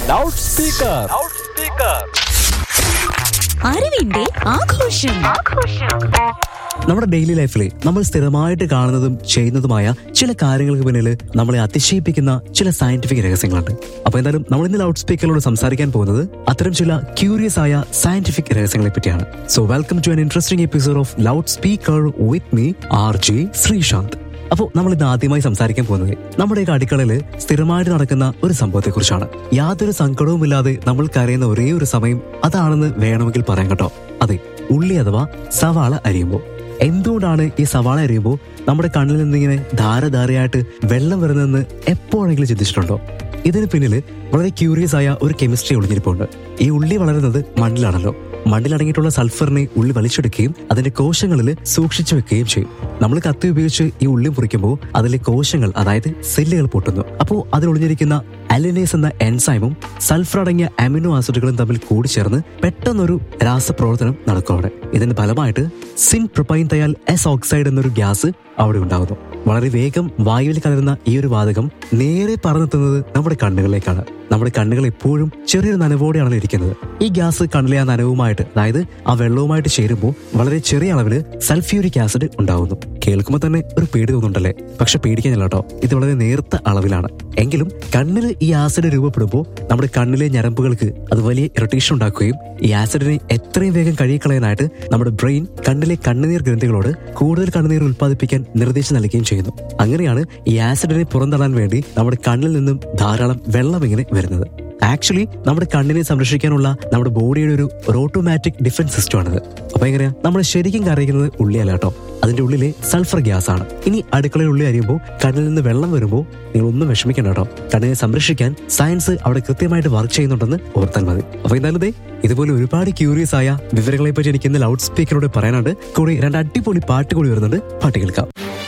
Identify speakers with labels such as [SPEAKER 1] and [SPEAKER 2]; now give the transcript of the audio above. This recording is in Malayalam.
[SPEAKER 1] ലൗഡ് സ്പീക്കർ
[SPEAKER 2] അറിവിന്റെ ആഘോഷം
[SPEAKER 3] നമ്മുടെ ഡെയിലി ലൈഫിൽ നമ്മൾ സ്ഥിരമായിട്ട് കാണുന്നതും ചെയ്യുന്നതുമായ ചില കാര്യങ്ങൾക്ക് പിന്നിൽ നമ്മളെ അതിശയിപ്പിക്കുന്ന ചില സയന്റിഫിക് രഹസ്യങ്ങളുണ്ട് അപ്പൊ എന്തായാലും നമ്മൾ ഇന്ന് ലൗഡ് സ്പീക്കറിലൂടെ സംസാരിക്കാൻ പോകുന്നത് അത്തരം ചില ക്യൂരിയസ് ആയ സയന്റിഫിക് രഹസ്യങ്ങളെ പറ്റിയാണ് so welcome to an interesting episode of loud speaker with me R J Sreesanth അപ്പോൾ നമ്മൾ ഇന്ന് ആദ്യമായി സംസാരിക്കാൻ പോകുന്നത് നമ്മുടെയൊക്കെ അടുക്കളയിൽ സ്ഥിരമായിട്ട് നടക്കുന്ന ഒരു സംഭവത്തെ കുറിച്ചാണ് യാതൊരു സങ്കടവുമില്ലാതെ നമ്മൾ കരയുന്ന ഒരേ ഒരു സമയം അതാണെന്ന് വേണമെങ്കിൽ പറയാം കേട്ടോ അതെ ഉള്ളി അഥവാ സവാള അരിയുമ്പോൾ എന്തുകൊണ്ടാണ് ഈ സവാള അരിയുമ്പോൾ നമ്മുടെ കണ്ണിൽ നിന്നിങ്ങനെ ധാരധാരയായിട്ട് വെള്ളം വരുന്നതെന്ന് എപ്പോഴെങ്കിലും ചിന്തിച്ചിട്ടുണ്ടോ ഇതിന് പിന്നിൽ വളരെ ക്യൂരിയസ് ആയ ഒരു കെമിസ്ട്രി ഒളിഞ്ഞിരിപ്പുണ്ട് ഈ ഉള്ളി വളരുന്നത് മണ്ണിലാണല്ലോ മണ്ണിലടങ്ങിയിട്ടുള്ള സൾഫറിനെ ഉള്ളി വലിച്ചെടുക്കുകയും അതിന്റെ കോശങ്ങളിൽ സൂക്ഷിച്ചു വെക്കുകയും ചെയ്യും നമ്മൾ കത്തി ഉപയോഗിച്ച് ഈ ഉള്ളി മുറിക്കുമ്പോൾ അതിലെ കോശങ്ങൾ അതായത് സെല്ലുകൾ പൊട്ടുന്നു അപ്പോൾ അതിൽ ഒളിഞ്ഞിരിക്കുന്ന അലിനേസ് എന്ന എൻസൈമും സൾഫർ അടങ്ങിയ അമിനോ ആസിഡുകളും തമ്മിൽ കൂടിച്ചേർന്ന് പെട്ടെന്നൊരു രാസപ്രവർത്തനം നടക്കും അവിടെ ഇതിന്റെ ഫലമായിട്ട് syn propanethial S oxide എന്നൊരു ഗ്യാസ് അവിടെ ഉണ്ടാകുന്നു വളരെ വേഗം വായുവിൽ കലരുന്ന ഈ ഒരു വാതകം നേരെ പറന്നെത്തുന്നത് നമ്മുടെ കണ്ണുകളിലേക്കാണ് നമ്മുടെ കണ്ണുകൾ എപ്പോഴും ചെറിയൊരു നനവോടെയാണ് ഇരിക്കുന്നത് ഈ ഗ്യാസ് കണ്ണിലെ ആ നനവുമായിട്ട് അതായത് ആ വെള്ളവുമായിട്ട് ചേരുമ്പോൾ വളരെ ചെറിയ അളവിൽ സൾഫ്യൂരിക് ആസിഡ് ഉണ്ടാകുന്നു കേൾക്കുമ്പോൾ തന്നെ ഒരു പേടി തോന്നുന്നുണ്ടല്ലേ പക്ഷെ പേടിക്കാനില്ല കേട്ടോ ഇത് വളരെ നേർത്ത അളവിലാണ് എങ്കിലും കണ്ണിൽ ഈ ആസിഡ് രൂപപ്പെടുമ്പോൾ നമ്മുടെ കണ്ണിലെ ഞരമ്പുകൾക്ക് അത് വലിയ ഇറിറ്റേഷൻ ഉണ്ടാക്കുകയും ഈ ആസിഡിനെ എത്രയും വേഗം കഴുകിക്കളയാനായിട്ട് നമ്മുടെ ബ്രെയിൻ കണ്ണിലെ കണ്ണുനീർ ഗ്രന്ഥികളോട് കൂടുതൽ കണ്ണുനീർ ഉൽപ്പാദിപ്പിക്കാൻ നിർദ്ദേശം നൽകുകയും ചെയ്യുന്നു അങ്ങനെയാണ് ഈ ആസിഡിനെ പുറന്തള്ളാൻ വേണ്ടി നമ്മുടെ കണ്ണിൽ നിന്നും ധാരാളം വെള്ളം ഇങ്ങനെ വരുന്നത് ആക്ച്വലി നമ്മുടെ കണ്ണിനെ സംരക്ഷിക്കാനുള്ള നമ്മുടെ ബോഡിയുടെ ഒരു ഒരു ഓട്ടോമാറ്റിക് ഡിഫൻസ് സിസ്റ്റം ആണിത് അപ്പൊ എങ്ങനെയാ നമ്മൾ ശരിക്കും കറിയിക്കുന്നത് ഉള്ളിയല്ല കേട്ടോ അതിന്റെ ഉള്ളിലെ സൾഫർ ഗ്യാസ് ആണ് ഇനി അടുക്കളയിൽ ഉള്ളി അറിയുമ്പോൾ കണ്ണിൽ നിന്ന് വെള്ളം വരുമ്പോൾ നിങ്ങൾ ഒന്നും വിഷമിക്കണ്ട കേട്ടോ കണ്ണിനെ സംരക്ഷിക്കാൻ സയൻസ് അവിടെ കൃത്യമായിട്ട് വർക്ക് ചെയ്യുന്നുണ്ടെന്ന് ഓർത്താൽ മതി അപ്പൊ എന്തായാലും ദേ ഇതുപോലെ ഒരുപാട് ക്യൂരിയസ് ആയ വിവരങ്ങളെ പറ്റി എനിക്ക് ഇന്ന് ലൗഡ് സ്പീക്കറിലൂടെ പറയാനുണ്ട് കൂടി രണ്ട് അടിപൊളി പാട്ട് കൂടി വരുന്നുണ്ട് പാട്ട് കേൾക്കാം